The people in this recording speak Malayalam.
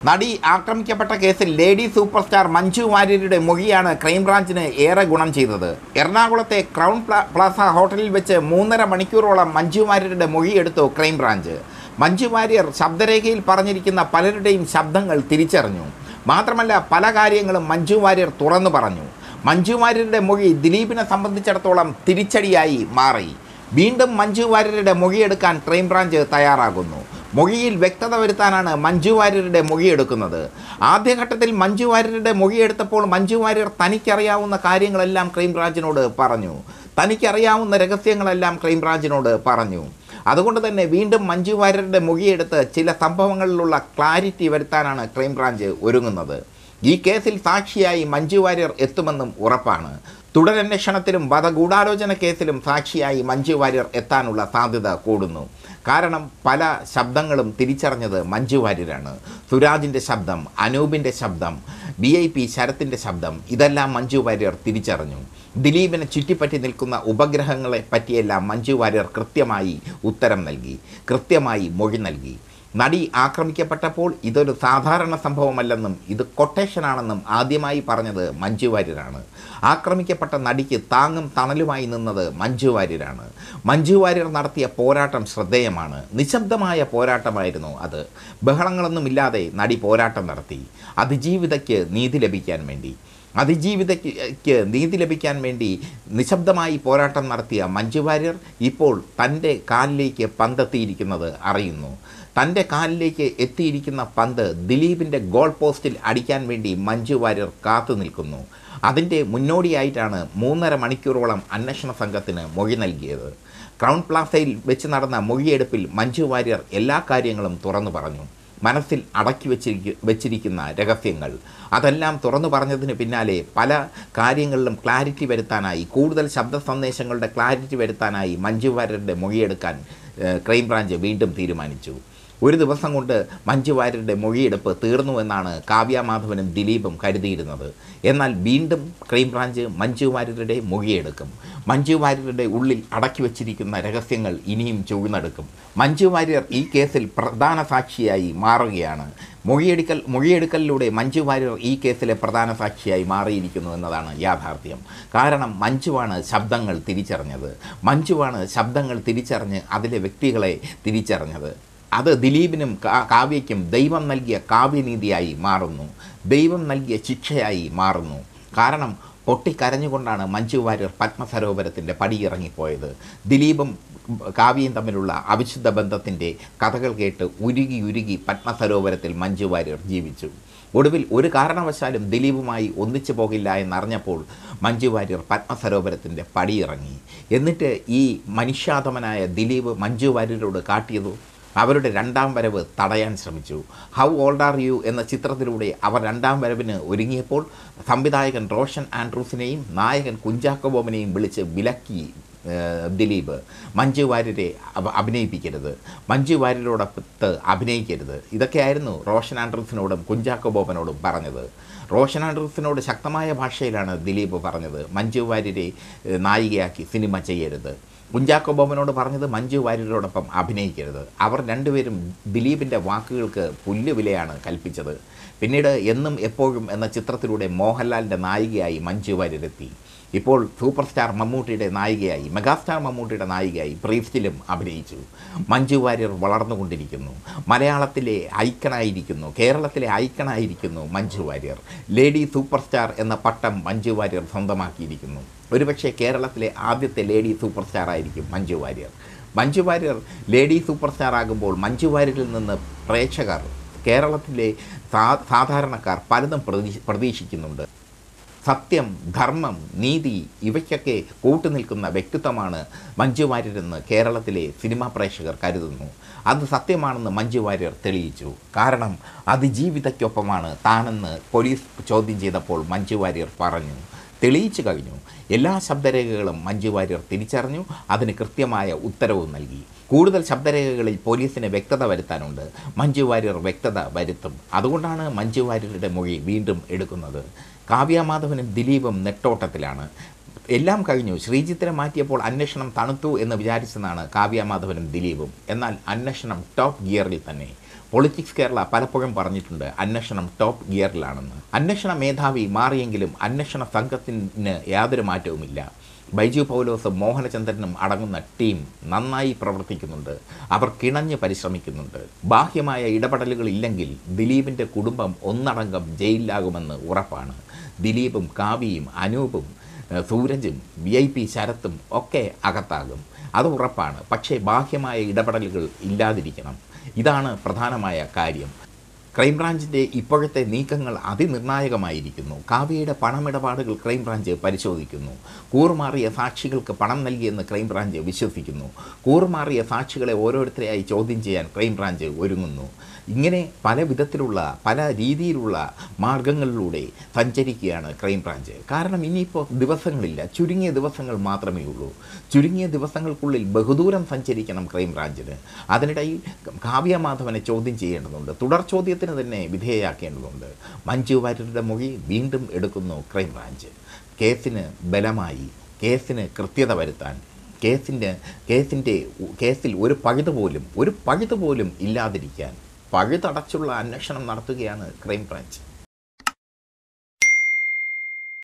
നടി ആക്രമിക്കപ്പെട്ട കേസിൽ ലേഡി സൂപ്പർ സ്റ്റാർ മഞ്ജു വാര്യരുടെ മൊഴിയാണ് ക്രൈംബ്രാഞ്ചിന് ഏറെ ഗുണം ചെയ്തത് എറണാകുളത്തെ ക്രൗൺ പ്ലാ- പ്ലാസ ഹോട്ടലിൽ വെച്ച് മൂന്നര മണിക്കൂറോളം മഞ്ജു വാര്യരുടെ മൊഴിയെടുത്തു ക്രൈംബ്രാഞ്ച് മഞ്ജു വാര്യർ ശബ്ദരേഖയിൽ പറഞ്ഞിരിക്കുന്ന പലരുടെയും ശബ്ദങ്ങൾ തിരിച്ചറിഞ്ഞു മാത്രമല്ല പല കാര്യങ്ങളും മഞ്ജു വാര്യർ തുറന്നു പറഞ്ഞു മഞ്ജു വാര്യരുടെ മൊഴി ദിലീപിനെ സംബന്ധിച്ചിടത്തോളം തിരിച്ചടിയായി മാറി വീണ്ടും മഞ്ജു വാര്യരുടെ മൊഴിയെടുക്കാൻ ക്രൈംബ്രാഞ്ച് തയ്യാറാകുന്നു മൊഴിയിൽ വ്യക്തത വരുത്താനാണ് മഞ്ജു വാര്യരുടെ മൊഴിയെടുക്കുന്നത് ആദ്യഘട്ടത്തിൽ മഞ്ജു വാര്യരുടെ മൊഴിയെടുത്തപ്പോൾ മഞ്ജു വാര്യർ തനിക്കറിയാവുന്ന കാര്യങ്ങളെല്ലാം ക്രൈംബ്രാഞ്ചിനോട് പറഞ്ഞു തനിക്കറിയാവുന്ന രഹസ്യങ്ങളെല്ലാം ക്രൈംബ്രാഞ്ചിനോട് പറഞ്ഞു അതുകൊണ്ട് തന്നെ വീണ്ടും മഞ്ജു വാര്യരുടെ മൊഴിയെടുത്ത് ചില സംഭവങ്ങളിലുള്ള ക്ലാരിറ്റി വരുത്താനാണ് ക്രൈംബ്രാഞ്ച് ഒരുങ്ങുന്നത് ഈ കേസിൽ സാക്ഷിയായി മഞ്ജു വാര്യർ എത്തുമെന്നും ഉറപ്പാണ് തുടരന്വേഷണത്തിലും വധഗൂഢാലോചന കേസിലും സാക്ഷിയായി മഞ്ജു വാര്യർ എത്താനുള്ള സാധ്യത കൂടുന്നു കാരണം പല ശബ്ദങ്ങളും തിരിച്ചറിഞ്ഞത് മഞ്ജു വാര്യരാണ് സുരാജിൻ്റെ ശബ്ദം അനൂപിൻ്റെ ശബ്ദം വി ഐ പി ശരത്തിൻ്റെ ശബ്ദം ഇതെല്ലാം മഞ്ജു വാര്യർ തിരിച്ചറിഞ്ഞു ദിലീപിനെ ചുറ്റിപ്പറ്റി നിൽക്കുന്ന ഉപഗ്രഹങ്ങളെ പറ്റിയെല്ലാം മഞ്ജു വാര്യർ കൃത്യമായി ഉത്തരം നൽകി കൃത്യമായി മൊഴി നൽകി നടി ആക്രമിക്കപ്പെട്ടപ്പോൾ ഇതൊരു സാധാരണ സംഭവമല്ലെന്നും ഇത് കൊട്ടേഷനാണെന്നും ആദ്യമായി പറഞ്ഞത് മഞ്ജു വാര്യരാണ് ആക്രമിക്കപ്പെട്ട നടിക്ക് താങ്ങും തണലുമായി നിന്നത് മഞ്ജു വാര്യരാണ് മഞ്ജു വാര്യർ നടത്തിയ പോരാട്ടം ശ്രദ്ധേയമാണ് നിശബ്ദമായ പോരാട്ടമായിരുന്നു അത് ബഹളങ്ങളൊന്നുമില്ലാതെ നടി പോരാട്ടം നടത്തി അതിജീവിതയ്ക്ക് നീതി ലഭിക്കാൻ വേണ്ടി അതിജീവിതയ്ക്ക് നീതി ലഭിക്കാൻ വേണ്ടി നിശബ്ദമായി പോരാട്ടം നടത്തിയ മഞ്ജു വാര്യർ ഇപ്പോൾ തൻ്റെ കാലിലേക്ക് പന്തെത്തിയിരിക്കുന്നത് അറിയുന്നു തൻ്റെ കാലിലേക്ക് എത്തിയിരിക്കുന്ന പന്ത് ദിലീപിൻ്റെ ഗോൾ പോസ്റ്റിൽ അടിക്കാൻ വേണ്ടി മഞ്ജു വാര്യർ കാത്തു നിൽക്കുന്നു അതിൻ്റെ മുന്നോടിയായിട്ടാണ് മൂന്നര മണിക്കൂറോളം അന്വേഷണ സംഘത്തിന് മൊഴി നൽകിയത് ക്രൗൺ പ്ലാസയിൽ വെച്ച് നടന്ന മൊഴിയെടുപ്പിൽ മഞ്ജു വാര്യർ എല്ലാ കാര്യങ്ങളും തുറന്നു പറഞ്ഞു മനസ്സിൽ അടക്കി വെച്ചിരിക്ക വെച്ചിരിക്കുന്ന രഹസ്യങ്ങൾ അതെല്ലാം തുറന്നു പറഞ്ഞതിന് പിന്നാലെ പല കാര്യങ്ങളിലും ക്ലാരിറ്റി വരുത്താനായി കൂടുതൽ ശബ്ദ സന്ദേശങ്ങളുടെ ക്ലാരിറ്റി വരുത്താനായി മഞ്ജു വാര്യരുടെ മൊഴിയെടുക്കാൻ ഏഹ്, ക്രൈംബ്രാഞ്ച് വീണ്ടും തീരുമാനിച്ചു ഒരു ദിവസം കൊണ്ട് മഞ്ജു വാര്യരുടെ മൊഴിയെടുപ്പ് തീർന്നുവെന്നാണ് കാവ്യ മാധവനും ദിലീപും കരുതിയിരുന്നത് എന്നാൽ വീണ്ടും ക്രൈംബ്രാഞ്ച് മഞ്ജു വാര്യരുടെ മൊഴിയെടുക്കും മഞ്ജു വാര്യരുടെ ഉള്ളിൽ അടക്കി വച്ചിരിക്കുന്ന രഹസ്യങ്ങൾ ഇനിയും ചുവന്നെടുക്കും മഞ്ജു വാര്യർ ഈ കേസിൽ പ്രധാന സാക്ഷിയായി മാറുകയാണ് മൊഴിയെടുക്കൽ മൊഴിയെടുക്കലിലൂടെ മഞ്ജു വാര്യർ ഈ കേസിലെ പ്രധാന സാക്ഷിയായി മാറിയിരിക്കുന്നു എന്നതാണ് യാഥാർത്ഥ്യം കാരണം മഞ്ജുവാണ് ശബ്ദങ്ങൾ തിരിച്ചറിഞ്ഞത് മഞ്ജുവാണ് ശബ്ദങ്ങൾ തിരിച്ചറിഞ്ഞ് അതിലെ വ്യക്തികളെ തിരിച്ചറിഞ്ഞത് അത് ദിലീപിനും കാ- കാവ്യയ്ക്കും ദൈവം നൽകിയ കാവ്യനീതിയായി മാറുന്നു ദൈവം നൽകിയ ശിക്ഷയായി മാറുന്നു കാരണം പൊട്ടിക്കരഞ്ഞുകൊണ്ടാണ് മഞ്ജു വാര്യർ പത്മസരോവരത്തിൻ്റെ പടിയിറങ്ങിപ്പോയത് ദിലീപും കാവ്യയും തമ്മിലുള്ള അവിശുദ്ധ ബന്ധത്തിൻ്റെ കഥകൾ കേട്ട് ഉരുകി ഉരുകി പത്മസരോവരത്തിൽ മഞ്ജു വാര്യർ ജീവിച്ചു ഒടുവിൽ ഒരു കാരണവശാലും ദിലീപുമായി ഒന്നിച്ചു പോകില്ല എന്നറിഞ്ഞപ്പോൾ മഞ്ജു വാര്യർ പത്മസരോവരത്തിൻ്റെ പടിയിറങ്ങി എന്നിട്ട് ഈ മനുഷ്യാതമനായ ദിലീപ് മഞ്ജു വാര്യരോട് കാട്ടിയതു അവരുടെ രണ്ടാം വരവ് തടയാൻ ശ്രമിച്ചു ഹൗ ഓൾഡ് ആർ യു എന്ന ചിത്രത്തിലൂടെ അവർ രണ്ടാം വരവിന് ഒരുങ്ങിയപ്പോൾ സംവിധായകൻ റോഷൻ ആൻഡ്രൂസിനെയും നായകൻ കുഞ്ചാക്കോ ബോബനെയും വിളിച്ച് വിലക്കി ഏഹ്, ദിലീപ് മഞ്ജു വാര്യരെ അഭ- അഭിനയിപ്പിക്കരുത് മഞ്ജു വാര്യരോടൊപ്പത്ത് അഭിനയിക്കരുത് ഇതൊക്കെയായിരുന്നു റോഷൻ ആൻഡ്രൂസിനോടും കുഞ്ചാക്കോ ബോബനോടും പറഞ്ഞത് റോഷൻ ആൻഡ്രൂസിനോട് ശക്തമായ ഭാഷയിലാണ് ദിലീപ് പറഞ്ഞത് മഞ്ജു വാര്യരെ ഏഹ്, നായികയാക്കി സിനിമ ചെയ്യരുത് കുഞ്ചാക്കോ ബോബനോട് പറഞ്ഞത് മഞ്ജു വാര്യരോടൊപ്പം അഭിനയിക്കരുത് അവർ രണ്ടുപേരും ദിലീപിൻ്റെ വാക്കുകൾക്ക് പുല്ലുവിലയാണ് കൽപ്പിച്ചത് പിന്നീട് എന്നും എപ്പോഴും എന്ന ചിത്രത്തിലൂടെ മോഹൻലാലിൻ്റെ നായികയായി മഞ്ജു വാര്യരെത്തി ഇപ്പോൾ സൂപ്പർ സ്റ്റാർ മമ്മൂട്ടിയുടെ നായികയായി മെഗാസ്റ്റാർ മമ്മൂട്ടിയുടെ നായികയായി ബ്രീഫ്റ്റിലും അഭിനയിച്ചു മഞ്ജു വാര്യർ വളർന്നുകൊണ്ടിരിക്കുന്നു മലയാളത്തിലെ ഐക്കണായിരിക്കുന്നു കേരളത്തിലെ ഐക്കണായിരിക്കുന്നു Manju Warrier lady super star എന്ന പട്ടം മഞ്ജു വാര്യർ സ്വന്തമാക്കിയിരിക്കുന്നു ഒരുപക്ഷെ കേരളത്തിലെ ആദ്യത്തെ ലേഡി സൂപ്പർ സ്റ്റാർ ആയിരിക്കും Manju Warrier Manju Warrier lady super star ആകുമ്പോൾ മഞ്ജു വാര്യരിൽ നിന്ന് പ്രേക്ഷകർ കേരളത്തിലെ സാ സാധാരണക്കാർ പലതും പ്രതീ പ്രതീക്ഷിക്കുന്നുണ്ട് സത്യം ധർമ്മം നീതി ഇവയ്ക്കൊക്കെ കൂട്ടുനിൽക്കുന്ന വ്യക്തിത്വമാണ് മഞ്ജു വാര്യരെന്ന് കേരളത്തിലെ സിനിമാ പ്രേക്ഷകർ കരുതുന്നു അത് സത്യമാണെന്ന് മഞ്ജു വാര്യർ തെളിയിച്ചു കാരണം അതിജീവിതയ്ക്കൊപ്പമാണ് താനെന്ന് പോലീസ് ചോദ്യം ചെയ്തപ്പോൾ മഞ്ജു വാര്യർ പറഞ്ഞു തെളിയിച്ചു കഴിഞ്ഞു എല്ലാ ശബ്ദരേഖകളും മഞ്ജു വാര്യർ തിരിച്ചറിഞ്ഞു അതിന് കൃത്യമായ ഉത്തരവും നൽകി കൂടുതൽ ശബ്ദരേഖകളിൽ പോലീസിന് വ്യക്തത വരുത്താനുണ്ട് മഞ്ജു വാര്യർ വ്യക്തത വരുത്തും അതുകൊണ്ടാണ് മഞ്ജു വാര്യരുടെ മൊഴി വീണ്ടും എടുക്കുന്നത് കാവ്യമാധവനും ദിലീപും നെട്ടോട്ടത്തിലാണ് എല്ലാം കഴിഞ്ഞു ശ്രീജിത്തിനെ മാറ്റിയപ്പോൾ അന്വേഷണം തണുത്തു എന്ന് വിചാരിച്ചെന്നാണ് കാവ്യമാധവനും ദിലീപും എന്നാൽ അന്വേഷണം ടോപ്പ് ഗിയറിൽ തന്നെ പൊളിറ്റിക്സ് കേരള പലപ്പോഴും പറഞ്ഞിട്ടുണ്ട് അന്വേഷണം ടോപ്പ് ഗിയറിലാണെന്ന് അന്വേഷണ മേധാവി മാറിയെങ്കിലും അന്വേഷണ സംഘത്തിന് യാതൊരു മാറ്റവുമില്ല ബൈജു പൗലോസും മോഹനചന്ദ്രനും അടങ്ങുന്ന ടീം നന്നായി പ്രവർത്തിക്കുന്നുണ്ട് അവർ കിണഞ്ഞ് പരിശ്രമിക്കുന്നുണ്ട് ബാഹ്യമായ ഇടപെടലുകൾ ഇല്ലെങ്കിൽ ദിലീപിൻ്റെ കുടുംബം ഒന്നടങ്കം ജയിലിലാകുമെന്ന് ഉറപ്പാണ് ദിലീപും കാവ്യയും അനൂപും ഏഹ് സൂരജും വി ഐ പി ശരത്തും ഒക്കെ അകത്താകും അത് ഉറപ്പാണ് പക്ഷേ ബാഹ്യമായ ഇടപെടലുകൾ ഇല്ലാതിരിക്കണം ഇതാണ് പ്രധാനമായ കാര്യം ക്രൈംബ്രാഞ്ചിൻ്റെ ഇപ്പോഴത്തെ നീക്കങ്ങൾ അതിനിർണായകമായിരിക്കുന്നു കാവ്യയുടെ പണമിടപാടുകൾ ക്രൈംബ്രാഞ്ച് പരിശോധിക്കുന്നു കൂറുമാറിയ സാക്ഷികൾക്ക് പണം നൽകിയെന്ന് ക്രൈംബ്രാഞ്ച് വിശ്വസിക്കുന്നു കൂറുമാറിയ സാക്ഷികളെ ഓരോരുത്തരെയായി ചോദ്യം ചെയ്യാൻ ക്രൈംബ്രാഞ്ച് ഒരുങ്ങുന്നു ഇങ്ങനെ പല വിധത്തിലുള്ള പല രീതിയിലുള്ള മാർഗങ്ങളിലൂടെ സഞ്ചരിക്കുകയാണ് ക്രൈംബ്രാഞ്ച് കാരണം ഇനിയിപ്പോൾ ദിവസങ്ങളില്ല ചുരുങ്ങിയ ദിവസങ്ങൾ മാത്രമേ ഉള്ളൂ ചുരുങ്ങിയ ദിവസങ്ങൾക്കുള്ളിൽ ബഹുദൂരം സഞ്ചരിക്കണം ക്രൈംബ്രാഞ്ചിന് അതിനിടയിൽ കാവ്യ മാധവനെ ചോദ്യം ചെയ്യേണ്ടതുണ്ട് തുടർ ചോദ്യത്തിന് തന്നെ വിധേയയാക്കേണ്ടതുണ്ട് മഞ്ജു വാര്യരുടെ മൊഴി വീണ്ടും എടുക്കുന്നു ക്രൈംബ്രാഞ്ച് കേസിന് ബലമായി കേസിന് കൃത്യത വരുത്താൻ കേസിൻ്റെ കേസിൻ്റെ കേസിൽ ഒരു പഴുത് പോലും ഒരു പഴുത് പോലും ഇല്ലാതിരിക്കാൻ പഴുതടച്ചുള്ള അന്വേഷണം നടത്തുകയാണ് ക്രൈംബ്രാഞ്ച്